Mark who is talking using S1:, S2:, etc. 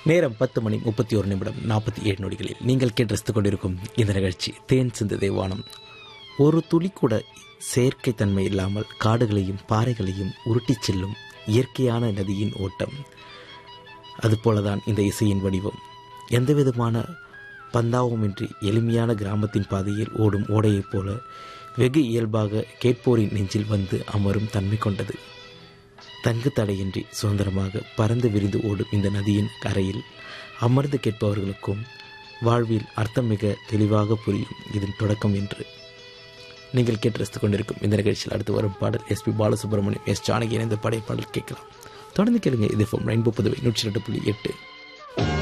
S1: நேரம் பத்து மணி முப்பத்தி ஒரு நிமிடம் நாற்பத்தி ஏழு நொடிகளில் நீங்கள் கேட்டு ரசித்துக் கொண்டிருக்கும் இந்த நிகழ்ச்சி தேன் சிந்து தேவானம் ஒரு துளி கூட செயற்கைத்தன்மை இல்லாமல் காடுகளையும் பாறைகளையும் உருட்டிச் செல்லும் இயற்கையான நதியின் ஓட்டம் அதுபோலதான் இந்த இசையின் வடிவம் எந்தவிதமான பந்தாவமின்றி எளிமையான கிராமத்தின் பாதையில் ஓடும் ஓடையைப் போல வெகு இயல்பாக கேட்போரின் நெஞ்சில் வந்து அமரும் தன்மை கொண்டது தங்கு தடையின்றி சுதந்திரமாக பறந்து விரிந்து ஓடும் இந்த நதியின் கரையில் அமர்ந்து கேட்பவர்களுக்கும் வாழ்வில் அர்த்தம் மிக தெளிவாக புரியும் இதன் தொடக்கம் என்று நீங்கள் கேட்டு ரசித்துக் கொண்டிருக்கும் இந்த நிகழ்ச்சியில் அடுத்து வரும் பாடல் எஸ்பி பாலசுப்ரமணியம் எஸ் ஜானகி இணைந்த படைப்பாடல் கேட்கலாம் தொடர்ந்து கேளுங்க இது ரெயின்போ புதுவை நூற்றி ரெண்டு புள்ளி எட்டு